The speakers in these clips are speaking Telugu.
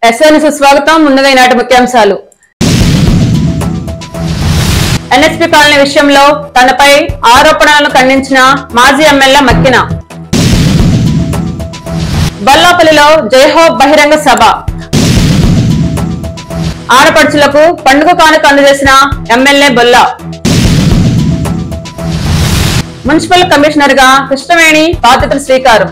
ఎస్ఎన్ సుస్వాగతం ముందుగా ఈనాటి ముఖ్యాంశాలు ఎన్ఎస్పి కాలనీ విషయంలో తనపై ఆరోపణలను ఖండించిన మాజీ ఎమ్మెల్యే మక్కిన బల్లాపల్లిలో జైహో బహిరంగ సభ ఆడపడుచులకు పండుగ కానుక అందజేసిన ఎమ్మెల్యే బొల్లా మున్సిపల్ కమిషనర్ గా కృష్ణవేణి బాధ్యతలు స్వీకారం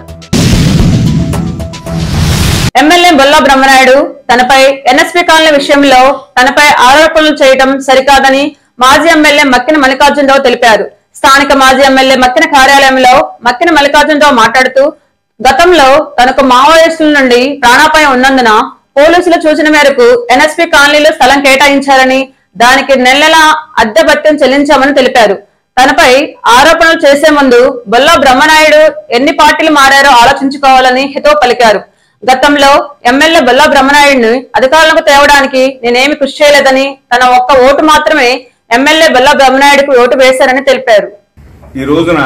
ఎమ్మెల్యే బొల్లా బ్రహ్మనాయుడు తనపై ఎన్ఎస్పీ కాలనీ విషయంలో తనపై ఆరోపణలు చేయడం సరికాదని మాజీ ఎమ్మెల్యే మక్కిన మల్లికార్జునరావు తెలిపారు స్థానిక మాజీ ఎమ్మెల్యే మక్కిన కార్యాలయంలో మక్కిన మల్లికార్జునరావు మాట్లాడుతూ గతంలో తనకు మావోయిస్టుల నుండి ప్రాణాపాయం ఉన్నందున పోలీసుల సూచన మేరకు ఎన్ఎస్పీ కాలనీలో స్థలం కేటాయించారని దానికి నెలల అద్దె భత్యం చెల్లించామని తెలిపారు తనపై ఆరోపణలు చేసే ముందు బొల్లా బ్రహ్మనాయుడు ఎన్ని పార్టీలు మారారో ఆలోచించుకోవాలని హితవు పలికారు గతంలో ఎమ్మెల్యే బొల్లా బ్రహ్మనాయుడిని అధికారులకు తేవడానికి నేనేమి కృషి చేయలేదని తన ఒక్క ఓటు మాత్రమే ఎమ్మెల్యే బొల్లా బ్రహ్మనాయుడుకు ఓటు వేశారని తెలిపారు ఈ రోజున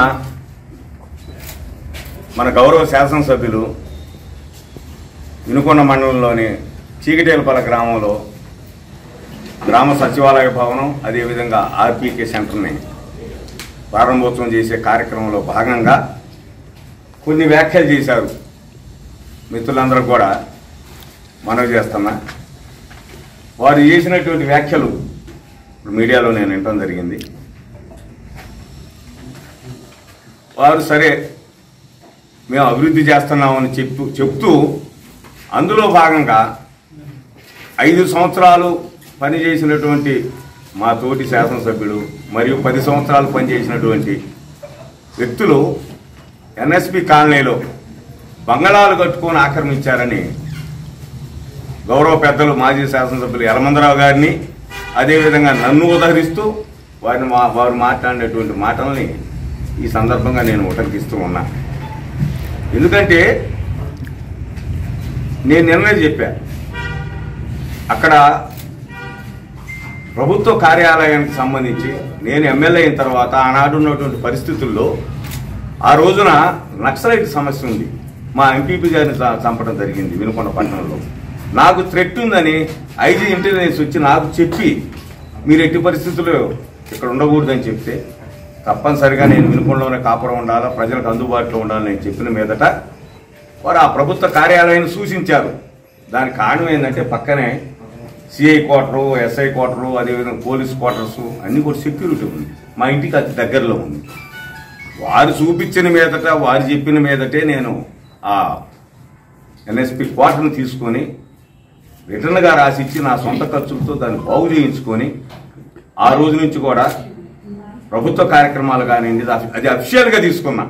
మన గౌరవ శాసనసభ్యులు వినుకొండ మండలంలోని చీకటేలపల్ల గ్రామంలో గ్రామ సచివాలయ భవనం అదేవిధంగా ఆర్పీకే సెంటర్ని ప్రారంభోత్సవం చేసే కార్యక్రమంలో భాగంగా కొన్ని వ్యాఖ్యలు చేశారు మిత్రులందరూ కూడా మనవి చేస్తున్నా వారు చేసినటువంటి వ్యాఖ్యలు ఇప్పుడు మీడియాలో నేను వినటం జరిగింది వారు సరే మేము అభివృద్ధి చేస్తున్నామని చెప్తూ చెప్తూ అందులో భాగంగా ఐదు సంవత్సరాలు పనిచేసినటువంటి మా తోటి శాసనసభ్యులు మరియు పది సంవత్సరాలు పనిచేసినటువంటి వ్యక్తులు ఎన్ఎస్పి కాలనీలో బంగళాలు కట్టుకొని ఆక్రమించారని గౌరవ పెద్దలు మాజీ శాసనసభ్యులు యలమందరావు గారిని అదేవిధంగా నన్ను ఉదహరిస్తూ వారిని మా వారు మాట్లాడినటువంటి మాటల్ని ఈ సందర్భంగా నేను ఉటంకిస్తూ ఉన్నా ఎందుకంటే నేను నిన్నే చెప్పా అక్కడ ప్రభుత్వ కార్యాలయానికి సంబంధించి నేను ఎమ్మెల్యే అయిన తర్వాత ఆనాడు ఉన్నటువంటి పరిస్థితుల్లో ఆ రోజున నక్సలైట్ సమస్య ఉంది మా ఎంపీపీ గారిని చ- చంపడం జరిగింది వినుకొండ పట్టణంలో నాకు థ్రెట్ ఉందని ఐజీ ఇంటెలిజెన్స్ వచ్చి నాకు చెప్పి మీరు ఎట్టి పరిస్థితుల్లో ఇక్కడ ఉండకూడదని చెప్తే తప్పనిసరిగా నేను వినుకొండలోనే కాపురం ఉండాలా ప్రజలకు అందుబాటులో ఉండాలని నేను చెప్పిన మీదట వారు ఆ ప్రభుత్వ కార్యాలయాన్ని సూచించారు దానికి కారణం ఏంటంటే పక్కనే సిఐ క్వార్టరు ఎస్ఐ క్వార్టరు అదేవిధంగా పోలీస్ క్వార్టర్స్ అన్ని కూడా సెక్యూరిటీ ఉంది మా ఇంటికి అతి దగ్గరలో ఉంది వారు చూపించిన మీదట వారు చెప్పిన మీదటే నేను ఆ ఎన్ఎస్పి క్వార్టర్ని తీసుకొని రిటర్న్గా రాసిచ్చి నా సొంత ఖర్చులతో దాన్ని బాగు చేయించుకొని ఆ రోజు నుంచి కూడా ప్రభుత్వ కార్యక్రమాలు కానివ్వండి అది- అది అఫిషియల్గా తీసుకున్నా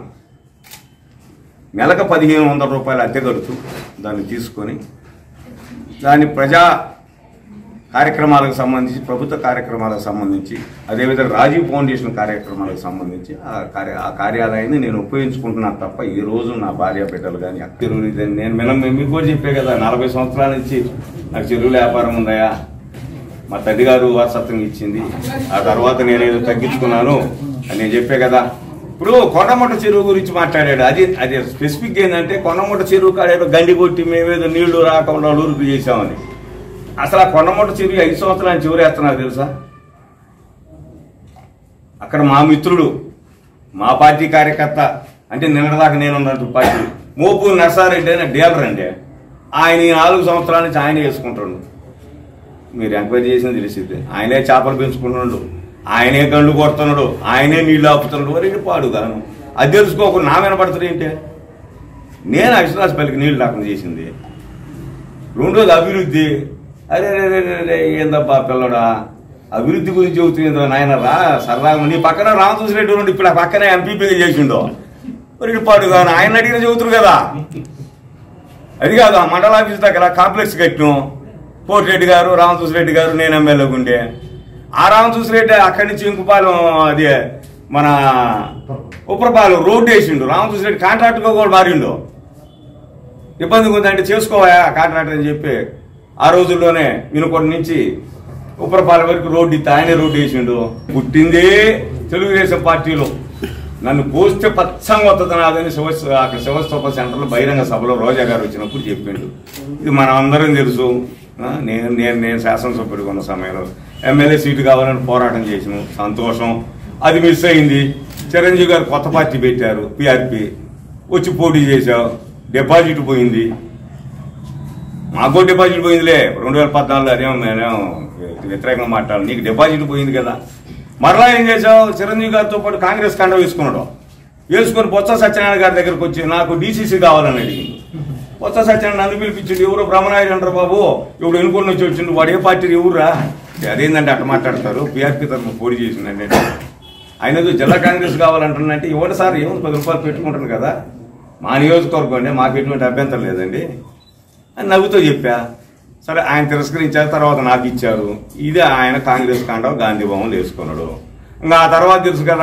నెలకు పదిహేను వందల రూపాయలు అద్దె కడుతూ దాన్ని తీసుకొని దాని ప్రజా కార్యక్రమాలకు సంబంధించి ప్రభుత్వ కార్యక్రమాలకు సంబంధించి అదేవిధంగా రాజీవ్ ఫౌండేషన్ కార్యక్రమాలకు సంబంధించి ఆ కార్య ఆ కార్యాలయాన్ని నేను ఉపయోగించుకుంటున్నాను తప్ప ఈ రోజు నా భార్య బిడ్డలు కానీ చెరువులు ఇది- నేను మినం మీకు కూడా చెప్పే కదా నలభై సంవత్సరాల నుంచి నాకు చెరువుల వ్యాపారం ఉందయా మా తండ్రి గారు వారసత్వం ఇచ్చింది ఆ తర్వాత నేనేదో తగ్గించుకున్నాను అని నేను చెప్పే కదా ఇప్పుడు కొండమొట్ట చెరువు గురించి మాట్లాడాడు అది అది స్పెసిఫిక్ ఏంటంటే కొండమొట్ట చెరువు కాడేదో గండి కొట్టి మేమేదో నీళ్లు రాకుండా ఊరుకు చేసామని అసలు ఆ కొండమొట్ట చెరువు ఐదు సంవత్సరాలు చివరేస్తున్నారు తెలుసా అక్కడ మా మిత్రుడు మా పార్టీ కార్యకర్త అంటే నిన్నటిదాకా నేనున్నట్టు పార్టీ మోపు నర్సారెడ్డి అయిన డేబర్ అండి ఆయన ఈ నాలుగు సంవత్సరాల నుంచి ఆయన వేసుకుంటాడు మీరు ఎంక్వైరీ చేసిన తెలిసింది ఆయనే చేపలు పెంచుకుంటున్నాడు ఆయనే గండు కొడుతున్నాడు ఆయనే నీళ్లు ఆపుతున్నాడు వరకు పాడుగాను అది తెలుసుకోకుండా నా వినపడుతుంది ఏంటి నేను అక్షరాస్ పల్లికి నీళ్లు రాకుండా చేసింది రెండోది అభివృద్ధి అరే రే రే రే రే ఏందబ్బా పిల్లడా అభివృద్ధి గురించి చెబుతుంది నాయన రా సరదాగా నీ పక్కన రామచంద్ర రెడ్డి ఉండి ఇప్పుడు ఆ పక్కనే ఎంపీపీగా చేసిండో మరి పాడు కాను ఆయన అడిగిన చెబుతురు కదా అది కాదు ఆ మండల ఆఫీస్ దగ్గర కాంప్లెక్స్ కట్టినాం పోటిరెడ్డి గారు రామచూస్ రెడ్డి గారు నేను ఎమ్మెల్యేగా ఉండే ఆ రామచూస్ రెడ్డి అక్కడి నుంచి ఇంకుపాలెం అది మన ఉప్పరపాలెం రోడ్డు వేసిండు రామచూస్ రెడ్డి కాంట్రాక్ట్గా కూడా మారిండు ఇబ్బంది ఉందంటే చేసుకోవా కాంట్రాక్టర్ అని చెప్పి ఆ రోజుల్లోనే వినుకొండ నుంచి ఉప్పరపాలెం వరకు రోడ్డు ఇస్తే ఆయనే రోడ్డు వేసిండు పుట్టిందే తెలుగుదేశం పార్టీలో నన్ను పోస్తే పచ్చంగా వస్తుంది నాదని శివ అక్కడ శివస్తూప సెంటర్లో బహిరంగ సభలో రోజా గారు వచ్చినప్పుడు చెప్పిండు ఇది మనం అందరం తెలుసు ఆ, నేను నేను నేను శాసనసభ్యుడిగా ఉన్న సమయంలో ఎమ్మెల్యే సీటు కావాలని పోరాటం చేసిన సంతోషం అది మిస్ అయింది చిరంజీవి గారు కొత్త పార్టీ పెట్టారు పిఆర్పి వచ్చి పోటీ చేశావు డిపాజిట్ పోయింది మాకు డిపాజిట్ పోయిందిలే రెండు వేల పద్నాలుగులో అదేమో మేమేమో వ్యతిరేకంగా మాట్లాడాలి నీకు డిపాజిట్ పోయింది కదా మరలా ఏం చేసావు చిరంజీవి గారితో పాటు కాంగ్రెస్ కండ వేసుకున్నాడు వేసుకొని బొత్స సత్యనారాయణ గారి దగ్గరకు వచ్చి నాకు డీసీసీ కావాలని అడిగింది బొత్స సత్యనారాయణ నన్ను పిలిపించింది ఎవరు బ్రహ్మనాయుడు అంటారు బాబు ఇప్పుడు ఎన్నుకొని వచ్చి వచ్చిండు వాడు ఏ పార్టీ ఎవరురా అదేందంటే అట్లా మాట్లాడతారు పీఆర్పీ తరఫున పోటీ చేసిందండి ఆయన ఏదో జిల్లా కాంగ్రెస్ కావాలంటున్నంటే ఇవ్వండి సార్ ఏముంది పది రూపాయలు పెట్టుకుంటాను కదా మా నియోజకవర్గం అండి మాకు ఎటువంటి అభ్యంతరం లేదండి అని నవ్వుతో చెప్పా సరే ఆయన తిరస్కరించారు తర్వాత నాకు ఇచ్చారు ఇదే ఆయన కాంగ్రెస్ కాండం గాంధీ భవన్లు వేసుకున్నాడు ఇంకా ఆ తర్వాత తెలుసు కదా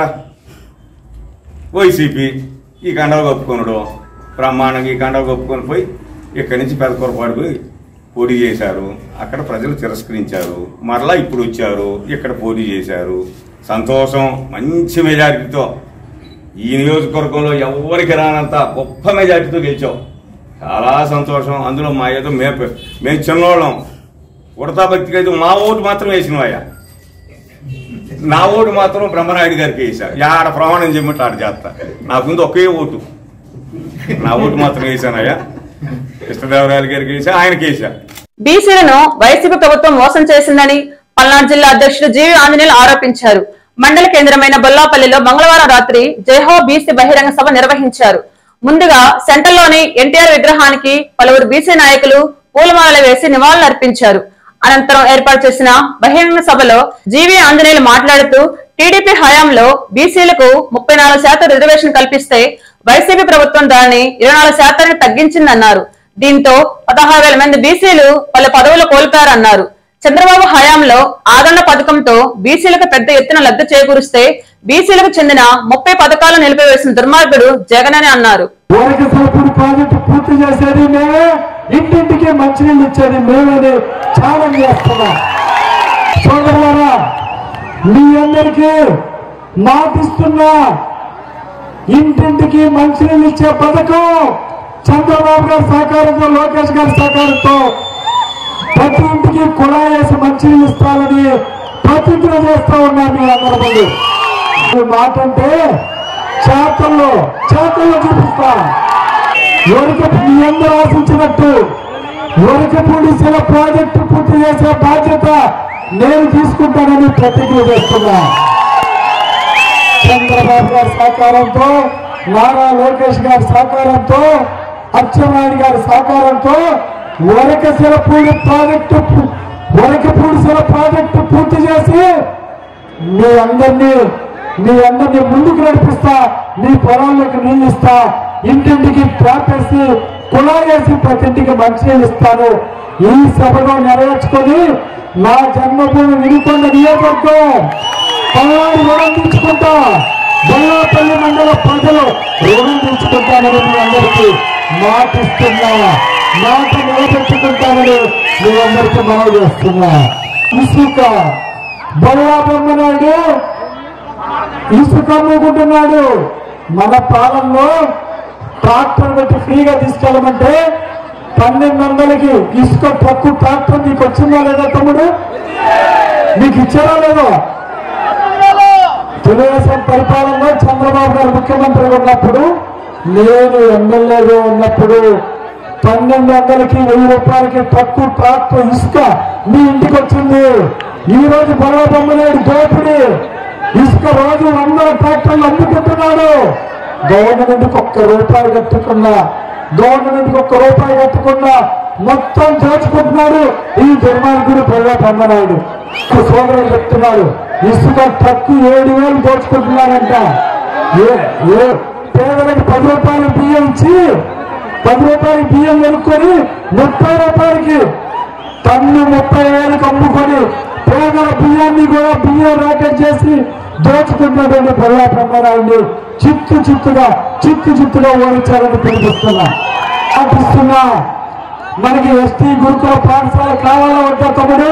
వైసీపీ ఈ కండవ కప్పుకున్నాడు బ్రహ్మాండంగా ఈ కండవ కప్పుకొని పోయి ఇక్కడి నుంచి పెదకొరపాటు పోయి పోటీ చేశారు అక్కడ ప్రజలు తిరస్కరించారు మరలా ఇప్పుడు వచ్చారు ఇక్కడ పోటీ చేశారు సంతోషం మంచి మెజారిటీతో ఈ నియోజకవర్గంలో ఎవరికి రానంత గొప్ప మెజారిటీతో గెలిచావు చాలా సంతోషం అందులో మా ఏదో మే మేము చిన్నోళ్ళం ఉడతా భక్తికి అయితే మా ఓటు మాత్రం వేసినవయ్యా నా ఓటు మాత్రం బ్రహ్మనాయుడు గారికి వేసా ఆడ ప్రమాణం చేయమంటే ఆడ చేస్తా నాకు ముందు ఒకే ఓటు నా ఓటు మాత్రం వేసానయ్యా కృష్ణదేవరాయలు గారికి వేసా ఆయనకి వేసా బీసీలను వైసీపీ ప్రభుత్వం మోసం చేసిందని పల్నాడు జిల్లా అధ్యక్షుడు జీవి ఆంజనేయులు ఆరోపించారు మండల కేంద్రమైన బొల్లాపల్లిలో మంగళవారం రాత్రి జైహో బీసీ బహిరంగ సభ నిర్వహించారు ముందుగా సెంటర్లోని ఎన్టీఆర్ విగ్రహానికి పలువురు బీసీ నాయకులు పూలమాలలు వేసి నివాళులర్పించారు అనంతరం ఏర్పాటు చేసిన బహిరంగ సభలో జీవి ఆంజనేయులు మాట్లాడుతూ టీడీపీ హయాంలో బీసీలకు ముప్పై నాలుగు శాతం రిజర్వేషన్ కల్పిస్తే వైసీపీ ప్రభుత్వం దాన్ని ఇరవై నాలుగు శాతానికి తగ్గించిందన్నారు దీంతో పదహారు వేల మంది బీసీలు పలు పదవులు కోల్పోయారన్నారు చంద్రబాబు హయాంలో ఆదరణ పథకంతో బీసీలకు పెద్ద ఎత్తున లబ్ధి చేకూరిస్తే బీసీలకు చెందిన ముప్పై పథకాలు నిలిపివేసిన దుర్మార్గుడు జగన్ అని అన్నారు ఊరికి సోపుడు ప్రాజెక్టు పూర్తి చేసేది మేమే ఇంటింటికి మంచినీళ్ళు ఇచ్చేది మేమని ఛాలెంజ్ చేస్తున్నా సోదరులారా మీ అందరికీ మాటిస్తున్నా ఇంటింటికి మంచినీళ్ళు ఇచ్చే పథకం చంద్రబాబు గారి సహకారంతో లోకేష్ గారి సహకారంతో ప్రతి ఇంటికి కుళాయి వేసి మంచినీళ్ళు ఇస్తామని ప్రతిజ్ఞ చేస్తా ఉన్నారు మీ అందరి ముందు ఈ మాట అంటే చేతల్లో చేతల్లో చూపిస్తా ఎవరికి మీ అందరూ ఆశించినట్టు ఎవరికి పోలీసుల ప్రాజెక్టు పూర్తి చేసే బాధ్యత నేను తీసుకుంటానని ప్రతిజ్ఞ చేస్తున్నా చంద్రబాబు గారి సహకారంతో నారా లోకేష్ గారి సహకారంతో అచ్చెన్నాయుడు గారి సహకారంతో వరకశిలపూడి ప్రాజెక్టు పు- వరకపూడిశిల ప్రాజెక్టు పూర్తి చేసి మీ అందరినీ మీ అందరినీ ముందుకు నడిపిస్తా మీ పొలాలకు నీళ్ళు ఇస్తా ఇంటింటికి ట్రాప్ వేసి కుళాయేసి ప్రతి ఇంటికి మంచినీళ్ళు ఇస్తాను ఈ సభలో నెరవేర్చుకొని నా జన్మభూమి వినుకొండ నియోజకవర్గం పల్నాడు రుణం తీర్చుకుంటా బొల్లాపల్లి మండల ప్రజలు రుణం తీర్చుకుంటానని మీ అందరికీ మాటిస్తున్నా మాట నిలబెట్టుకుంటానని మీ అందరికీ మనవి చేస్తున్నా ఇసుక బొల్లా బొమ్మనాయుడు ఇసుక అమ్ముకుంటున్నాడు మన పాలనలో ట్రాక్టర్ పెట్టి ఫ్రీగా తీసుకెళ్ళమంటే పన్నెండు వందలకి ఇసుక ట్రక్కు ట్రాక్టర్ నీకు వచ్చిందా లేదా తమ్ముడు నీకు ఇచ్చారా లేదా తెలుగుదేశం పరిపాలనలో చంద్రబాబు గారు ముఖ్యమంత్రిగా ఉన్నప్పుడు నేను ఎమ్మెల్యేగా ఉన్నప్పుడు పన్నెండు వందలకి వెయ్యి రూపాయలకి ట్రక్కు ట్రాక్టర్ ఇసుక మీ ఇంటికి వచ్చింది ఈ రోజు బొరవ బొమ్మనేడు దోపిడి ఇసుక రోజు వందల ట్రాక్టర్లు అమ్ముకుంటున్నాడు గవర్నమెంట్ ఒక్క రూపాయి కట్టుకున్నా గవర్నమెంట్ ఒక్క రూపాయి కట్టుకున్నా మొత్తం దోచుకుంటున్నాడు ఈ దుర్మార్గుడు బొరవ బొమ్మనాయుడు సోదరులు చెప్తున్నాడు ఇసుక ట్రక్కు ఏడు వేలు దోచుకుంటున్నారంట ఏ- ఏ పేదలకు పది రూపాయలు బియ్యం ఇచ్చి పది రూపాయలు బియ్యం కొనుక్కొని ముప్పై రూపాయలకి టన్ను ముప్పై వేలకు అమ్ముకొని పేదల బియ్యాన్ని కూడా బియ్యం రాకెట్ చేసి దోచుకుంటున్నటువంటి బొల్లా బ్రహ్మరావుని చిత్తు చిత్తుగా చిత్తు చిత్తుగా ఓడించాలని పిలిపిస్తున్నా ఆపిస్తున్నా మనకి ఎస్టీ గురుకుల పాఠశాల కావాలా ఉంటా తమ్ముడు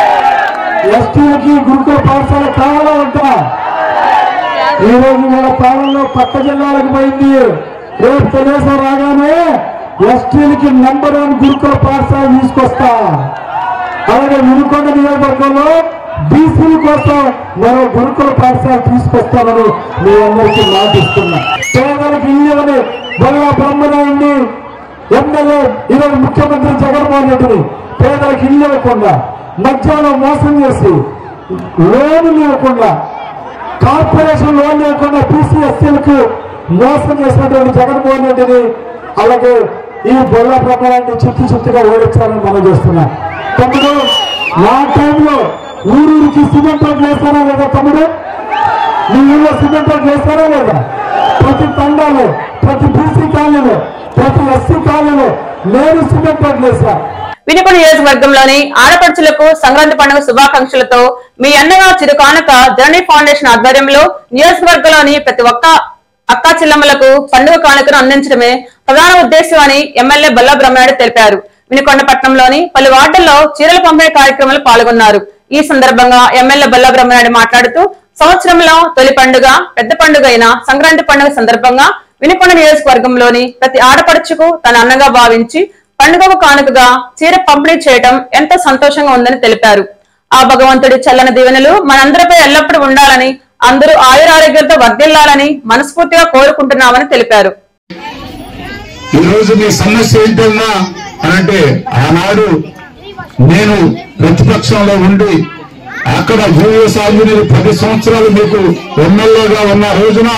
ఎస్టీలకి గురుకుల పాఠశాల కావాలా ఉంటా ఈ రోజు మన పక్క జిల్లాలకు పోయింది రేపు తెలుగుదేశం రాగానే ఎస్టీలకి నెంబర్ వన్ గురుకుల పాఠశాల తీసుకొస్తా అలాగే వినుకొండ నియోజకవర్గంలో బీసీల కోసం మరో గురుకుల పాఠశాల తీసుకొస్తామని మీ అందరికీ మాటిస్తున్నా పేదలకు ఇల్లు బొల్ల బ్రహ్మనాయుడిని ఎమ్మెల్యే ఈరోజు ముఖ్యమంత్రి జగన్మోహన్ రెడ్డిని పేదలకు ఇల్లు ఇవ్వకుండా మధ్యాహ్నం మోసం చేసి లోన్ ఇవ్వకుండా కార్పొరేషన్ లోన్ లేకుండా బీసీ ఎస్సీలకు మోసం చేసినటువంటి జగన్మోహన్ రెడ్డిని అలాగే ఈ బొల్ల ప్రకారాన్ని చిత్తు చిత్తుగా ఓడించాలని మనం చేస్తున్నాం తమ్ముడు నా టైంలో ఊరూరికి సిమెంట్ రోడ్లు వేస్తారా లేదా తమ్ముడు మీ ఊళ్ళో సిమెంట్ రోడ్లు వేస్తారా లేదా ప్రతి తండాలో ప్రతి బీసీ కాలనీలో ప్రతి ఎస్సీ కాలనీలో నేను సిమెంట్ రోడ్లు వేసా వినుకొండ నియోజకవర్గంలోని ఆడపడుచులకు సంక్రాంతి పండుగ శుభాకాంక్షలతో మీ అన్నగా చిరుకానుక జననీ ఫౌండేషన్ ఆధ్వర్యంలో నియోజకవర్గంలోని ప్రతి ఒక్క అక్కా చెల్లెమ్మలకు పండుగ కానుకను అందించడమే ప్రధాన ఉద్దేశం అని ఎమ్మెల్యే బల్లా బ్రహ్మనాయుడు తెలిపారు వినుకొండ పట్టణంలోని పలు వార్డుల్లో చీరల పంపిణీ కార్యక్రమంలో పాల్గొన్నారు ఈ సందర్భంగా ఎమ్మెల్యే బల్లా బ్రహ్మనాయుడు మాట్లాడుతూ సంవత్సరంలో తొలి పండుగ పెద్ద పండుగ అయిన సంక్రాంతి పండుగ సందర్భంగా వినుకొండ నియోజకవర్గంలోని ప్రతి ఆడపడుచుకు తన అన్నగా భావించి పండుగకు కానుకగా చీర పంపిణీ చేయడం ఎంతో సంతోషంగా ఉందని తెలిపారు ఆ భగవంతుడి చల్లని దీవెనలు మనందరిపై ఎల్లప్పుడూ ఉండాలని అందరూ ఆయురారోగ్యాలతో వర్ధిల్లాలని మనస్ఫూర్తిగా కోరుకుంటున్నామని తెలిపారు ఈ రోజు మీ సమస్య ఏంటన్నా అని అంటే ఆనాడు నేను ప్రతిపక్షంలో ఉండి అక్కడ యూఎస్ ఆంజనేయులు పది సంవత్సరాలు మీకు ఎమ్మెల్యేగా ఉన్న రోజున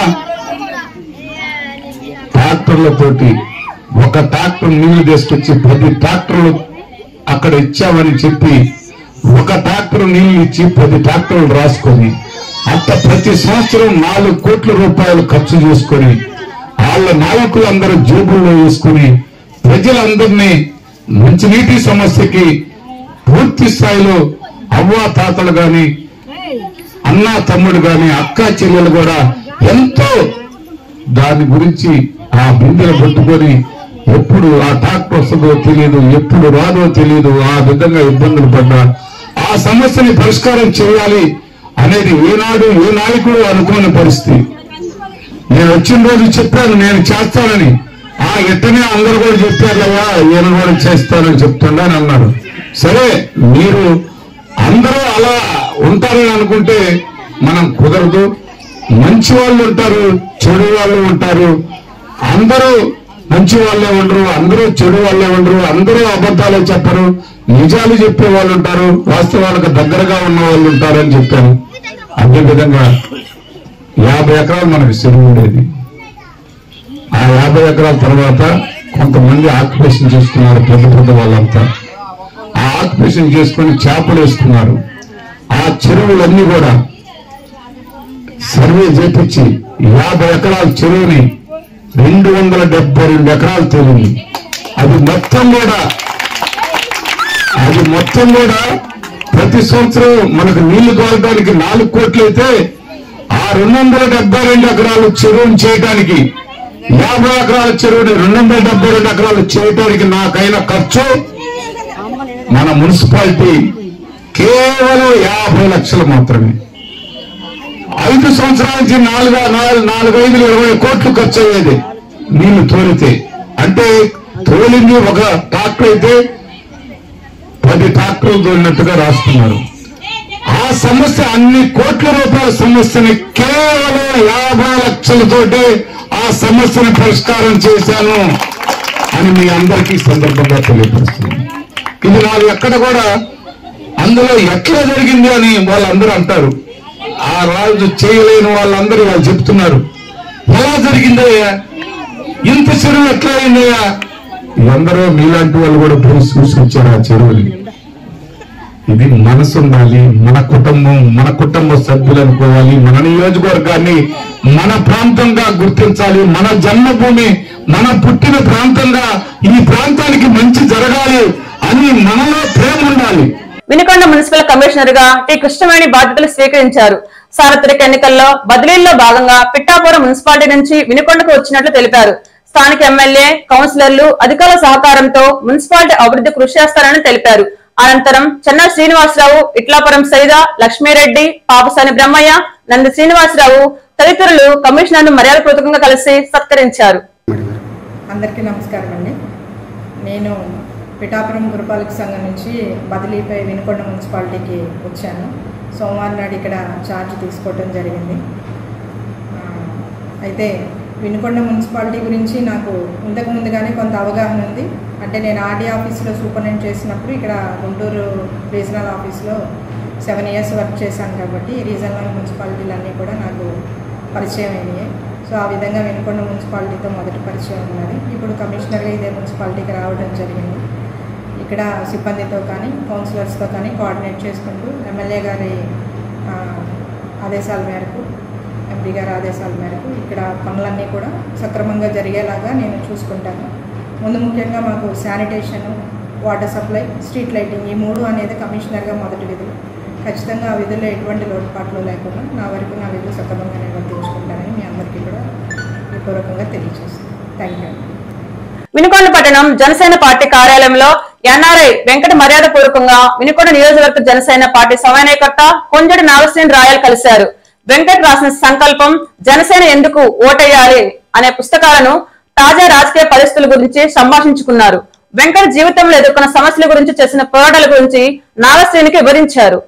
ట్రాక్టర్లతోటి ఒక ట్రాక్టర్ నీళ్లు తీసుకొచ్చి పది ట్రాక్టర్లు అక్కడ ఇచ్చామని చెప్పి ఒక ట్రాక్టర్ నీళ్లు ఇచ్చి పది ట్రాక్టర్లు రాసుకొని అట్ట ప్రతి సంవత్సరం నాలుగు కోట్ల రూపాయలు ఖర్చు చేసుకొని వాళ్ళ నాయకులందరూ జేబుల్లో వేసుకుని ప్రజలందరినీ మంచినీటి సమస్యకి పూర్తి స్థాయిలో అవ్వా తాతలు గాని అన్నా తమ్ముడు గాని అక్క చెల్లెలు కూడా ఎంతో దాని గురించి ఆ బిందెలు పట్టుకొని ఎప్పుడు ఆ ట్రాక్టర్ వస్తుందో తెలియదు ఎప్పుడు రాదో తెలియదు ఆ విధంగా ఇబ్బందులు పడ్డా ఆ సమస్యని పరిష్కారం చేయాలి అనేది ఏనాడు ఏ నాయకుడు అనుకోని పరిస్థితి నేను వచ్చిన రోజు చెప్పాను నేను చేస్తానని ఆ ఎట్టనే అందరూ కూడా చెప్పారులయ్యా ఈయన కూడా చేస్తానని చెప్తుండని అన్నారు సరే మీరు అందరూ అలా ఉంటారని అనుకుంటే మనం కుదరదు మంచి వాళ్ళు ఉంటారు చెడు వాళ్ళు ఉంటారు అందరూ మంచి వాళ్ళే ఉండరు అందరూ చెడు వాళ్ళే ఉండరు అందరూ అబద్ధాలే చెప్పరు నిజాలు చెప్పే వాళ్ళు ఉంటారు వాస్తవాలకు దగ్గరగా ఉన్న వాళ్ళు ఉంటారు అని చెప్పాను అదే విధంగా యాభై ఎకరాలు మనకు చెరువు ఉండేది ఆ యాభై ఎకరాల తర్వాత కొంతమంది ఆక్యుపేషన్ చేసుకున్నారు పెద్ద పెద్ద వాళ్ళంతా ఆ ఆక్యుపేషన్ చేసుకుని చేపలు వేసుకున్నారు ఆ చెరువులన్నీ కూడా సర్వే చేపించి యాభై ఎకరాల చెరువుని రెండు వందల డెబ్బై రెండు ఎకరాలు తేలింది అది మొత్తం కూడా అది మొత్తం కూడా ప్రతి సంవత్సరం మనకు నీళ్లు కోరడానికి నాలుగు కోట్లు అయితే ఆ రెండు వందల డెబ్బై రెండు ఎకరాలు చెరువుని చేయడానికి యాభై ఎకరాల చెరువుని రెండు వందల డెబ్బై రెండు ఎకరాలు చేయడానికి నాకైన ఖర్చు మన మున్సిపాలిటీ కేవలం యాభై లక్షలు మాత్రమే ఐదు సంవత్సరాల నుంచి నాలుగు నాలుగు నాలుగు ఐదు ఇరవై కోట్లు ఖర్చు అయ్యేది నీళ్లు తోలితే అంటే తోలింది ఒక ట్రాక్టర్ అయితే పది ట్రాక్టర్లు తోలినట్టుగా రాస్తున్నారు ఆ సమస్య అన్ని కోట్ల రూపాయల సమస్యని కేవలం యాభై లక్షలతోటి ఆ సమస్యను పరిష్కారం చేశాను అని మీ అందరికీ ఈ సందర్భంగా తెలియపరుస్తున్నాను ఇది నాకు ఎక్కడ కూడా అందులో ఎట్లా జరిగింది అని వాళ్ళందరూ అంటారు ఆ రాజు చేయలేని వాళ్ళందరూ వాళ్ళు చెప్తున్నారు ఎలా జరిగిందయ్యా ఇంత చెరువు ఎట్లా అయిందయ్యా అందరూ మీలాంటి వాళ్ళు కూడా పోయి చూసి వచ్చారు ఆ చెరువుని ఇది మనసు ఉండాలి మన కుటుంబం మన కుటుంబ సభ్యులు అనుకోవాలి మన నియోజకవర్గాన్ని మన ప్రాంతంగా గుర్తించాలి మన జన్మభూమి మన పుట్టిన ప్రాంతంగా ఈ ప్రాంతానికి మంచి జరగాలి అని మనలో ప్రేమ ఉండాలి వినుకొండ మున్సిపల్ కమిషనర్ గా టి కృష్ణవేణి బాధ్యతలు స్వీకరించారు సార్వత్రిక ఎన్నికల్లో బదిలీల్లో భాగంగా పిట్టాపురం మున్సిపాలిటీ నుంచి వినుకొండకు వచ్చినట్లు తెలిపారు స్థానిక ఎమ్మెల్యే కౌన్సిలర్లు అధికారుల సహకారంతో మున్సిపాలిటీ అభివృద్ధి కృషి చేస్తారని తెలిపారు అనంతరం చెన్నా శ్రీనివాసరావు ఇట్లాపురం సైదా లక్ష్మీరెడ్డి పాపసాని బ్రహ్మయ్య నంది శ్రీనివాసరావు తదితరులు కమిషనర్ ను మర్యాదపూర్వకంగా కలిసి సత్కరించారు అందరికీ నమస్కారం అండి నేను పిఠాపురం గురుపాలక సంఘం నుంచి బదిలీపై వినుకొండ మున్సిపాలిటీకి వచ్చాను సోమవారం నాడు ఇక్కడ ఛార్జ్ తీసుకోవటం జరిగింది ఆ, అయితే వినుకొండ మున్సిపాలిటీ గురించి నాకు ఇంతకు ముందుగానే కొంత అవగాహన ఉంది అంటే నేను ఆర్డీ ఆఫీస్లో సూపరింటెండెంట్ చేసినప్పుడు ఇక్కడ గుంటూరు రీజనల్ ఆఫీస్లో సెవెన్ ఇయర్స్ వర్క్ చేశాను కాబట్టి రీజనల్ మున్సిపాలిటీలు అన్నీ కూడా నాకు పరిచయం అయినాయి సో ఆ విధంగా వినుకొండ మున్సిపాలిటీతో మొదటి పరిచయం ఉన్నది ఇప్పుడు కమిషనర్గా ఇదే మున్సిపాలిటీకి రావడం జరిగింది ఇక్కడ సిబ్బందితో కానీ కౌన్సిలర్స్తో కానీ కోఆర్డినేట్ చేసుకుంటూ ఎమ్మెల్యే గారి ఆ, ఆదేశాల మేరకు ఎంపీ గారి ఆదేశాల మేరకు ఇక్కడ పనులన్నీ కూడా సక్రమంగా జరిగేలాగా నేను చూసుకుంటాను ముందు ముఖ్యంగా మాకు sanitation water supply street lighting ఈ మూడు అనేది కమిషనర్గా మొదటి విధులు ఖచ్చితంగా ఆ విధుల్లో ఎటువంటి లోటుపాట్లు లేకుండా నా వరకు నా విధులు సక్రమంగా నిర్వర్తించుకుంటానని మీ అందరికీ కూడా పూర్వకంగా తెలియజేస్తాను థ్యాంక్ యూ వినుకొండ పట్టణం జనసేన పార్టీ కార్యాలయంలో ఎన్ఆర్ఐ వెంకట మర్యాద పూర్వకంగా వినుకొండ నియోజకవర్గ జనసేన పార్టీ సమన్వయకర్త కొంజడి నాగశ్రీని రాయల్ కలిశారు వెంకట్ రాసిన సంకల్పం జనసేన ఎందుకు ఓటేయాలి అనే పుస్తకాలను తాజా రాజకీయ పరిస్థితుల గురించి సంభాషించుకున్నారు వెంకట్ జీవితంలో ఎదుర్కొన్న సమస్యల గురించి చేసిన పోరాటాల గురించి నాగశ్రీనికి వివరించారు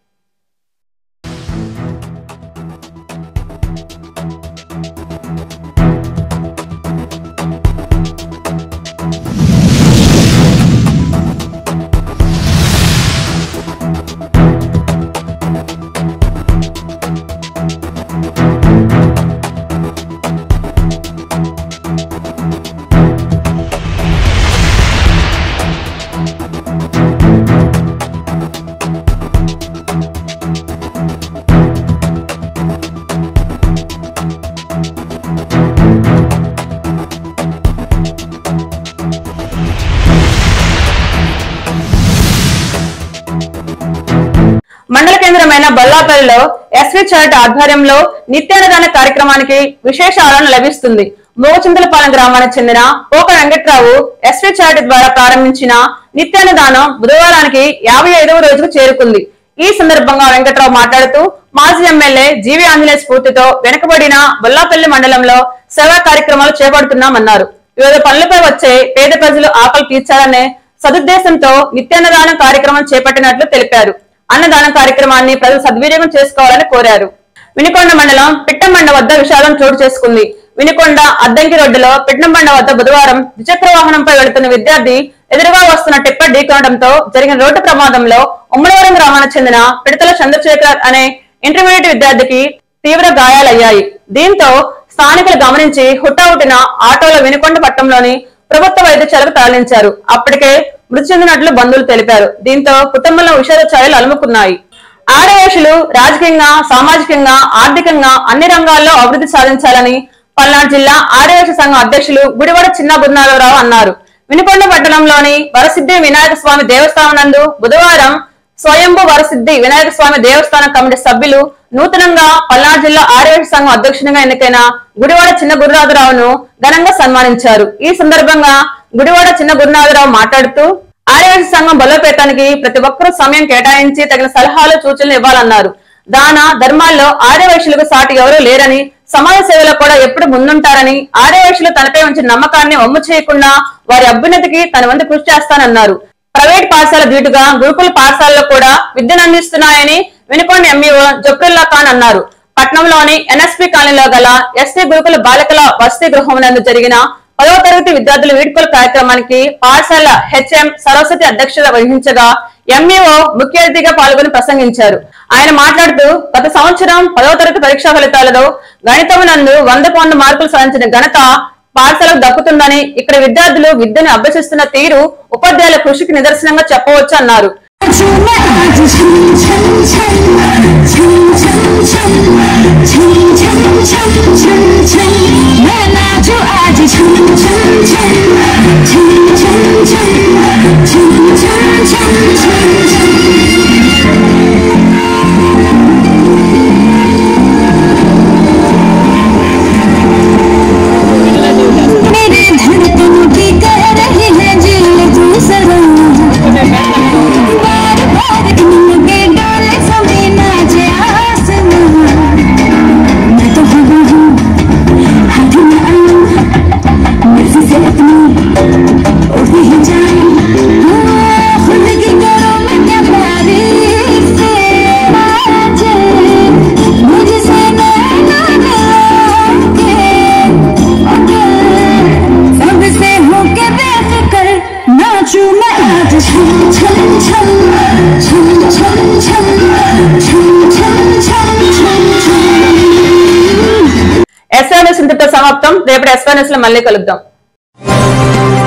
మండల కేంద్రమైన బల్లాపల్లిలో ఎస్వి చర్ట్ ఆధ్వర్యంలో నిత్యాన్నదాన కార్యక్రమానికి విశేష ఆదరణ లభిస్తుంది మోగచింతలపాలెం గ్రామానికి చెందిన పోక వెంకట్రావు ఎస్వి చారిటీ ద్వారా ప్రారంభించిన నిత్యాన్నదానం బుధవారానికి యాభై ఐదవ రోజుకు చేరుకుంది ఈ సందర్భంగా వెంకట్రావు మాట్లాడుతూ మాజీ ఎమ్మెల్యే జీవి ఆంజనేయ స్ఫూర్తితో వెనుకబడిన బొల్లాపల్లి మండలంలో సేవా కార్యక్రమాలు చేపడుతున్నామన్నారు వివిధ పనులపై వచ్చే పేద ప్రజలు ఆకలి తీర్చాలనే సదుద్దేశంతో నిత్యాన్నదానం కార్యక్రమం చేపట్టినట్లు తెలిపారు అన్నదానం కార్యక్రమాన్ని ప్రజలు సద్వినియోగం చేసుకోవాలని కోరారు వినుకొండ మండలం పిట్టమండ వద్ద విషాదం చోటు చేసుకుంది వినుకొండ అద్దంకి రోడ్డులో పిట్టంబండ వద్ద బుధవారం ద్విచక్ర వాహనంపై వెళుతున్న విద్యార్థి ఎదురుగా వస్తున్న టిప్పర్ ఢీకొనడంతో జరిగిన రోడ్డు ప్రమాదంలో ఉమ్మడివరం గ్రామానికి చెందిన పిడతల చంద్రశేఖర్ అనే ఇంటర్మీడియట్ విద్యార్థికి తీవ్ర గాయాలయ్యాయి దీంతో స్థానికులు గమనించి హుటాహుటిన ఆటోలో వినుకొండ పట్టణంలోని ప్రభుత్వ వైద్యశాలకు తరలించారు అప్పటికే మృతి చెందినట్లు బంధువులు తెలిపారు దీంతో కుటుంబంలో విషాద ఛాయలు అలుముకున్నాయి ఆడవేషులు రాజకీయంగా సామాజికంగా ఆర్థికంగా అన్ని రంగాల్లో అభివృద్ధి సాధించాలని పల్నాడు జిల్లా ఆడవేష సంఘం అధ్యక్షులు గుడివాడ చిన్న గురునాథరావు అన్నారు వినుకొండ పట్టణంలోని వరసిద్ధి వినాయక స్వామి దేవస్థానం నందు బుధవారం స్వయంభు వరసిద్ధి వినాయక స్వామి దేవస్థానం కమిటీ సభ్యులు నూతనంగా పల్నాడు జిల్లా ఆర్యవేశ సంఘం అధ్యక్షునిగా ఎన్నికైన గుడివాడ చిన్న గురునాథరావును ఘనంగా సన్మానించారు ఈ సందర్భంగా గుడివాడ చిన్న గురునాథరావు మాట్లాడుతూ ఆర్యవేశ సంఘం బలోపేతానికి ప్రతి ఒక్కరూ సమయం కేటాయించి తగిన సలహాలు సూచనలు ఇవ్వాలన్నారు దాన ధర్మాల్లో ఆర్యవైశ్యులకు సాటి ఎవరూ లేరని సమాజ సేవలో కూడా ఎప్పుడు ముందుంటారని ఆర్యవైశ్యులు తనపై ఉంచిన నమ్మకాన్ని వమ్ము చేయకుండా వారి అభ్యున్నతికి తన వంతు కృషి చేస్తానన్నారు ప్రైవేట్ పాఠశాల ధీటుగా గురుకుల పాఠశాలలో కూడా విద్యను అందిస్తున్నాయని వినుకొండ ఎంఈఓ జఫరుల్లా ఖాన్ అన్నారు పట్నంలోని ఎన్ఎస్పి కాలనీలో గల ఎస్సీ గురుకుల బాలికల వసతి గృహం నందు జరిగిన పదవ తరగతి విద్యార్థుల వీడ్కోలు కార్యక్రమానికి పాఠశాల హెచ్ఎం సరస్వతి అధ్యక్షత వహించగా ఎంఈఓ ముఖ్య అతిథిగా పాల్గొని ప్రసంగించారు ఆయన మాట్లాడుతూ గత సంవత్సరం పదవ తరగతి పరీక్షా ఫలితాలలో గణితం నందు వందకు వంద మార్కులు సాధించిన ఘనత పాఠశాలకు దక్కుతుందని ఇక్కడ విద్యార్థులు విద్యను అభ్యసిస్తున్న తీరు ఉపాధ్యాయుల కృషికి నిదర్శనంగా చెప్పవచ్చు అన్నారు मेरे धड़कन की कह रही है दिल तू सलाम बार बार इनके डोले सभी नाचे झूमे आज छम छम छम छम छम छम छम छम छम छम छम ఎస్ఆర్ఎస్ ఇంతటితో సమాప్తం రేపటి ఎస్ఆర్ఎస్ లో మళ్ళీ కలుద్దాం